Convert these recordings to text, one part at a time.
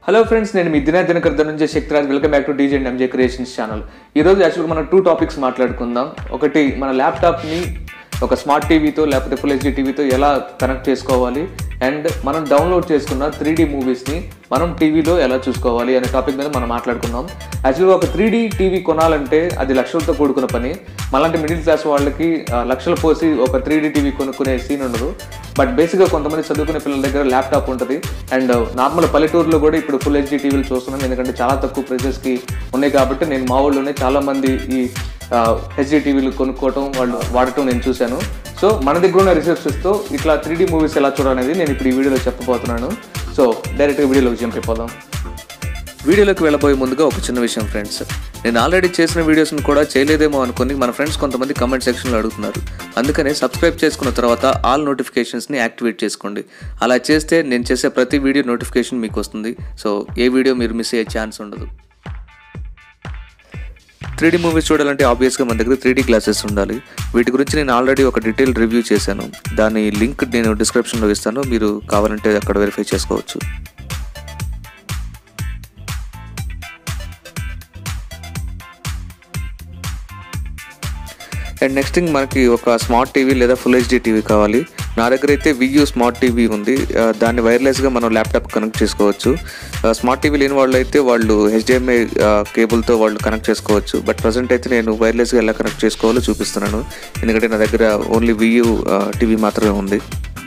hello friends నేను మీ దిన దినకర్ నుంచి Shaktiraj welcome back to DJ and MJ creations channel ఈరోజు యాక్చువల్గా మనం టూ టాపిక్స్ మాట్లాడుకుందాం ఒకటి మన ల్యాప్టాప్ని ఒక స్మార్ట్ టీవీతో లేకపోతే ఫుల్ హెచ్డీ టీవీతో ఎలా కనెక్ట్ చేసుకోవాలి అండ్ మనం డౌన్లోడ్ చేసుకున్న త్రీ డీ మూవీస్ని మనం టీవీలో ఎలా చూసుకోవాలి అనే టాపిక్ మీద మనం మాట్లాడుకుందాం యాక్చువల్గా ఒక త్రీ డీ టీవీ కొనాలంటే అది లక్షలతో కూడుకున్న పని మళ్ళంటే మిడిల్ క్లాస్ వాళ్ళకి ఆ, లక్షలు పోసి ఒక త్రీ డీ టీవీ కొనుక్కునే సీన్ ఉండదు బట్ బేసిక్గా కొంతమంది చదువుకునే పిల్లల దగ్గర ల్యాప్టాప్ ఉంటుంది అండ్ నార్మల్ పల్లెటూరులో కూడా ఇప్పుడు ఫుల్ హెచ్డీ టీవీలు చూస్తున్నాం ఎందుకంటే చాలా తక్కువ ప్రైసెస్కి ఉన్నాయి కాబట్టి నేను మా ఊళ్ళోనే చాలా మంది ఈ హెచ్డీ టీవీలు కొనుక్కోవటం వాళ్ళు వాడటం నేను చూశాను సో మన దగ్గర ఉన్న రిసోర్సెస్తో ఇట్లా త్రీ డీ మూవీస్ ఎలా చూడాలనేది నేను ఇప్పుడు ఈ వీడియోలో చెప్పబోతున్నాను సో డైరెక్ట్గా వీడియోలోకి జంప్ అయిపోదాం వీడియోలోకి వెళ్ళబోయే ముందుగా ఒక చిన్న విషయం ఫ్రెండ్స్ నేను ఆల్రెడీ చేసిన వీడియోస్ని కూడా చేయలేదేమో అనుకుని మన ఫ్రెండ్స్ కొంతమంది కమెంట్ సెక్షన్లో అడుగుతున్నారు అందుకనే సబ్స్క్రైబ్ చేసుకున్న తర్వాత ఆల్ నోటిఫికేషన్స్ని యాక్టివేట్ చేసుకోండి అలా చేస్తే నేను చేసే ప్రతి వీడియో నోటిఫికేషన్ మీకు వస్తుంది సో ఏ వీడియో మీరు మిస్ అయ్యే ఛాన్స్ ఉండదు త్రీ డీ మూవీస్ చూడాలంటే ఆబ్వియస్గా మన దగ్గర త్రీ డీ క్లాసెస్ ఉండాలి వీటి గురించి నేను ఆల్రెడీ ఒక డీటెయిల్ రివ్యూ చేశాను దాని లింక్ నేను డిస్క్రిప్షన్లో ఇస్తాను మీరు కావాలంటే అక్కడ వెరిఫై చేసుకోవచ్చు అండ్ నెక్స్ట్ థింగ్ మనకి ఒక స్మార్ట్ టీవీ లేదా ఫుల్ హెచ్డీ టీవీ కావాలి నా దగ్గర అయితే వియూ స్మార్ట్ టీవీ ఉంది ఆ, దాన్ని వైర్లెస్గా మనం ల్యాప్టాప్ కనెక్ట్ చేసుకోవచ్చు ఆ, స్మార్ట్ టీవీ లేని వాళ్ళు అయితే వాళ్ళు హెచ్డిఎంఐ కేబుల్తో వాళ్ళు కనెక్ట్ చేసుకోవచ్చు బట్ ప్రజెంట్ అయితే నేను వైర్లెస్గా ఎలా కనెక్ట్ చేసుకోవాలో చూపిస్తున్నాను ఎందుకంటే నా దగ్గర ఓన్లీ వియూ టీవీ మాత్రమే ఉంది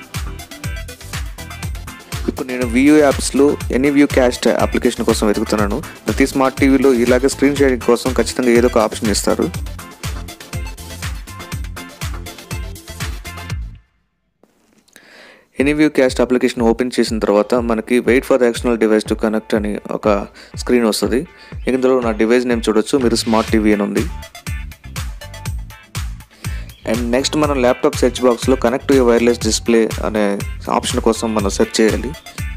ఇప్పుడు నేను వ్యూ యాప్స్లో ఎనీ వ్యూ క్యాస్ట్ అప్లికేషన్ కోసం వెతుకుతున్నాను ప్రతి స్మార్ట్ టీవీలో ఇలాగే స్క్రీన్ షేరింగ్ కోసం ఖచ్చితంగా ఏదో ఒక ఆప్షన్ ఇస్తారు ఎనీవ్యూ క్యాస్ట్ అప్లికేషన్ ఓపెన్ చేసిన తర్వాత మనకి wait for the external device to connect అని ఒక స్క్రీన్ వస్తుంది ఇందులో నా డివైస్ నేమ్ చూడొచ్చు మీరు స్మార్ట్ టీవీ అని ఉంది అండ్ నెక్స్ట్ మనం ల్యాప్టాప్ సెర్చ్ బాక్స్లో కనెక్ట్ టు వైర్లెస్ డిస్ప్లే అనే ఆప్షన్ కోసం మనం సెర్చ్ చేయాలి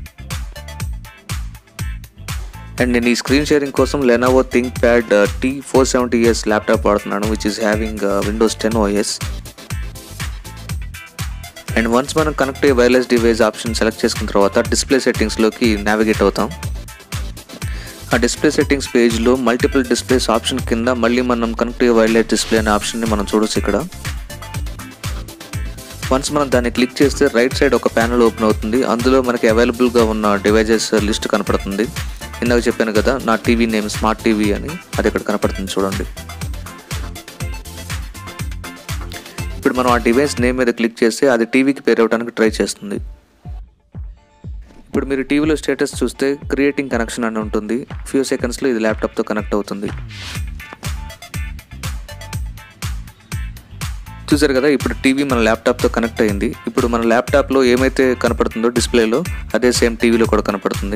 అండ్ నేను ఈ స్క్రీన్ షేరింగ్ కోసం Lenovo ThinkPad T four seventy years laptop వాడుతున్నాను which is having Windows ten OS and once మనం కనెక్ట్ అయ్యే వైర్లెస్ డివైస్ ఆప్షన్ సెలెక్ట్ చేసుకున్న తర్వాత డిస్ప్లే సెట్టింగ్స్లోకి నావిగేట్ అవుతాం ఆ డిస్ప్లే సెట్టింగ్స్ పేజ్లో మల్టిపుల్ డిస్ప్లేస్ ఆప్షన్ కింద మళ్ళీ మనం కనెక్ట్ అయ్యే వైర్లెస్ డిస్ప్లే అనే ఆప్షన్ని మనం చూడొచ్చు ఇక్కడ వన్స్ మనం దాన్ని క్లిక్ చేస్తే రైట్ సైడ్ ఒక ప్యానల్ ఓపెన్ అవుతుంది అందులో మనకి అవైలబుల్గా ఉన్న డివైజెస్ లిస్ట్ కనపడుతుంది ఇందాక చెప్పాను కదా నా టీవీ నేమ్ స్మార్ట్ టీవీ అని అది ఇక్కడ కనపడుతుంది చూడండి ఇప్పుడు మనం ఆ డివైస్ నేమ్ మీద క్లిక్ చేస్తే అది టీవీకి పేరు అవ్వడానికి ట్రై చేస్తుంది ఇప్పుడు మీరు టీవీలో స్టేటస్ చూస్తే క్రియేటింగ్ కనెక్షన్ అని ఉంటుంది ఫ్యూ సెకండ్స్లో ఇది ల్యాప్టాప్తో కనెక్ట్ అవుతుంది చూసారు కదా ఇప్పుడు టీవీ మన ల్యాప్టాప్తో కనెక్ట్ అయింది ఇప్పుడు మన ల్యాప్టాప్లో ఏమైతే కనపడుతుందో డిస్ప్లేలో అదే సేమ్ టీవీలో కూడా కనపడుతుంది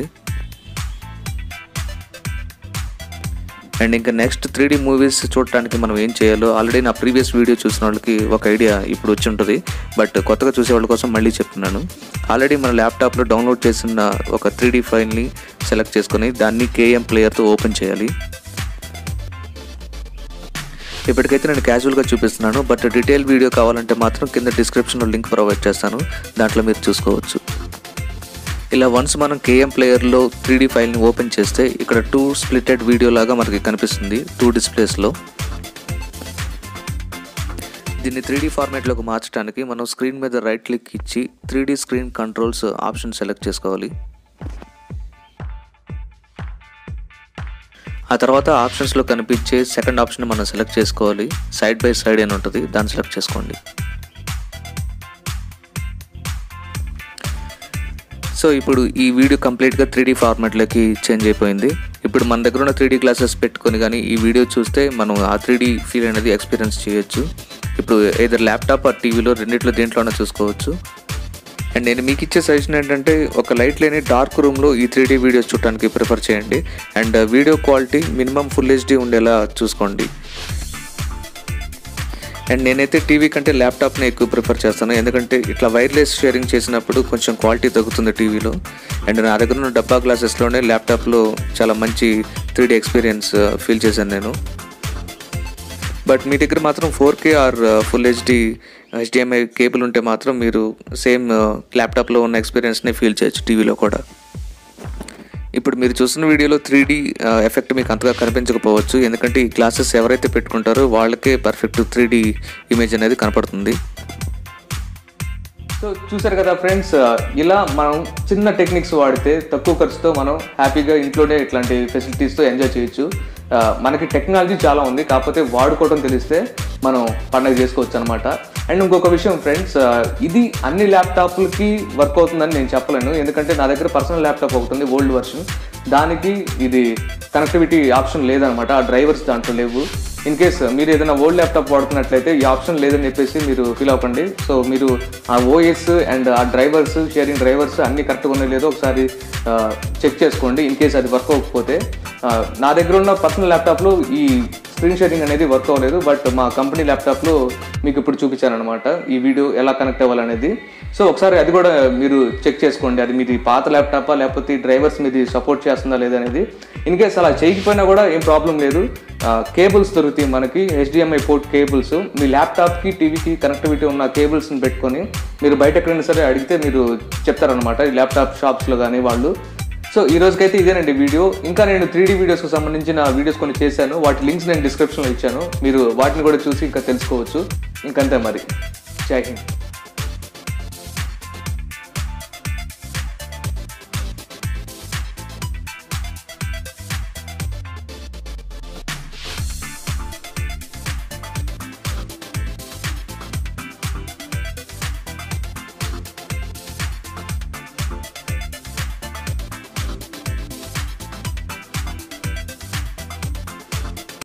అండ్ ఇంకా నెక్స్ట్ త్రీ డీ మూవీస్ చూడటానికి మనం ఏం చేయాలో ఆల్రెడీ నా ప్రీవియస్ వీడియో చూసిన వాళ్ళకి ఒక ఐడియా ఇప్పుడు వచ్చి ఉంటుంది బట్ కొత్తగా చూసే వాళ్ళ కోసం మళ్ళీ చెప్తున్నాను ఆల్రెడీ మన ల్యాప్టాప్లో డౌన్లోడ్ చేసిన ఒక త్రీ డీ ఫైల్ని సెలెక్ట్ చేసుకొని దాన్ని కేఎం ప్లేయర్తో ఓపెన్ చేయాలి ఇప్పటికైతే నేను క్యాజువల్గా చూపిస్తున్నాను బట్ డీటెయిల్ వీడియో కావాలంటే మాత్రం కింద డిస్క్రిప్షన్లో లింక్ ప్రొవైడ్ చేస్తాను దాంట్లో మీరు చూసుకోవచ్చు ఇలా వన్స్ మనం కేఎం ప్లేయర్లో త్రీ డీ ఫైల్ని ఓపెన్ చేస్తే ఇక్కడ టూ స్ప్లిటెడ్ వీడియో లాగా మనకి కనిపిస్తుంది టూ డిస్ప్లేస్లో దీన్ని త్రీ డీ ఫార్మాట్లోకి మార్చడానికి మనం స్క్రీన్ మీద రైట్ క్లిక్ ఇచ్చి three D screen controls option select చేసుకోవాలి ఆ తర్వాత ఆప్షన్స్లో కనిపించే సెకండ్ ఆప్షన్ మనం సెలెక్ట్ చేసుకోవాలి సైడ్ బై సైడ్ అని ఉంటుంది దాన్ని సెలెక్ట్ చేసుకోండి సో ఇప్పుడు ఈ వీడియో కంప్లీట్గా త్రీ డీ ఫార్మాట్లోకి చేంజ్ అయిపోయింది ఇప్పుడు మన దగ్గర ఉన్న త్రీ డీ క్లాసెస్ పెట్టుకొని కానీ ఈ వీడియో చూస్తే మనం ఆ త్రీ డీ ఫీల్ అనేది ఎక్స్పీరియన్స్ చేయొచ్చు ఇప్పుడు ఏదర్ ల్యాప్టాప్ ఆ టీవీలో రెండిట్లో దేంట్లోనే చూసుకోవచ్చు అండ్ నేను మీకు ఇచ్చే సజెషన్ ఏంటంటే ఒక లైట్ లేని డార్క్ రూమ్లో ఈ త్రీ డీ వీడియోస్ చూడటానికి ప్రిఫర్ చేయండి and video quality minimum full HD ఉండేలా చూసుకోండి అండ్ నేనైతే టీవీ కంటే ల్యాప్టాప్ని ఎక్కువ ప్రిఫర్ చేస్తాను ఎందుకంటే ఇట్లా వైర్లెస్ షేరింగ్ చేసినప్పుడు కొంచెం క్వాలిటీ తగ్గుతుంది టీవీలో అండ్ నా దగ్గర ఉన్న డబ్బా గ్లాసెస్లోనే ల్యాప్టాప్లో చాలా మంచి త్రీ డీ ఎక్స్పీరియన్స్ ఫీల్ చేశాను నేను బట్ మీ దగ్గర మాత్రం four K or full HD HDMI cable ఉంటే మాత్రం మీరు సేమ్ ల్యాప్టాప్లో ఉన్న ఎక్స్పీరియన్స్ని ఫీల్ చేయొచ్చు టీవీలో కూడా ఇప్పుడు మీరు చూస్తున్న వీడియోలో త్రీ డీ ఎఫెక్ట్ మీకు అంతగా కనిపించకపోవచ్చు ఎందుకంటే ఈ గ్లాసెస్ ఎవరైతే పెట్టుకుంటారో వాళ్ళకే పర్ఫెక్ట్ త్రీ డీ ఇమేజ్ అనేది కనపడుతుంది సో చూసారు కదా ఫ్రెండ్స్ ఇలా మనం చిన్న టెక్నిక్స్ వాడితే తక్కువ ఖర్చుతో మనం హ్యాపీగా ఇంట్లోనే ఇట్లాంటి ఫెసిలిటీస్తో ఎంజాయ్ చేయొచ్చు ఆ, మనకి టెక్నాలజీ చాలా ఉంది కాకపోతే వాడుకోవడం తెలిస్తే మనం పండగ చేసుకోవచ్చు అనమాట అండ్ ఇంకొక విషయం ఫ్రెండ్స్ ఇది అన్ని ల్యాప్టాప్లకి వర్క్ అవుతుందని నేను చెప్పలేను ఎందుకంటే నా దగ్గర పర్సనల్ ల్యాప్టాప్ ఒకటి ఉంది ఓల్డ్ వర్షన్ దానికి ఇది కనెక్టివిటీ ఆప్షన్ లేదనమాట ఆ డ్రైవర్స్ దాంట్లో లేవు ఇన్ కేస్ మీరు ఏదైనా ఓల్డ్ ల్యాప్టాప్ వాడుతున్నట్లయితే ఈ ఆప్షన్ లేదని చెప్పేసి మీరు ఫీల్ అవ్వకండి సో మీరు ఆ ఓఎస్ అండ్ ఆ డ్రైవర్స్ షేరింగ్ డ్రైవర్స్ అన్ని కరెక్ట్గా ఉన్నాయో లేదో ఒకసారి చెక్ చేసుకోండి ఇన్ కేస్ అది వర్క్ అవ్వకపోతే ఆ, నా దగ్గర ఉన్న పర్సనల్ ల్యాప్టాప్లో ఈ స్క్రీన్ షేరింగ్ అనేది వర్క్ అవ్వలేదు బట్ మా కంపెనీ ల్యాప్టాప్లో మీకు ఇప్పుడు చూపించాను అనమాట ఈ వీడియో ఎలా కనెక్ట్ అవ్వాలనేది సో ఒకసారి అది కూడా మీరు చెక్ చేసుకోండి అది మీది పాత ల్యాప్టాపా లేకపోతే ఈ డ్రైవర్స్ మీది సపోర్ట్ చేస్తుందా లేదా అనేది ఇన్ కేస్ అలా చేయకపోయినా కూడా ఏం ప్రాబ్లం లేదు కేబుల్స్ దొరుకుతాయి మనకి హెచ్డిఎంఐ పోర్ట్ కేబుల్స్ మీ ల్యాప్టాప్కి టీవీకి కనెక్టివిటీ ఉన్న కేబుల్స్ని పెట్టుకొని మీరు బయట ఎక్కడైనా సరే అడిగితే మీరు చెప్తారనమాట ఈ ల్యాప్టాప్ షాప్స్లో కానీ వాళ్ళు సో ఈ రోజుకైతే ఇదేనండి వీడియో ఇంకా నేను త్రీ డీ వీడియోస్కి సంబంధించిన వీడియోస్ కొన్ని చేశాను వాటి లింక్స్ నేను డిస్క్రిప్షన్లో ఇచ్చాను మీరు వాటిని కూడా చూసి ఇంకా తెలుసుకోవచ్చు ఇంకంతే మరి జై హింద్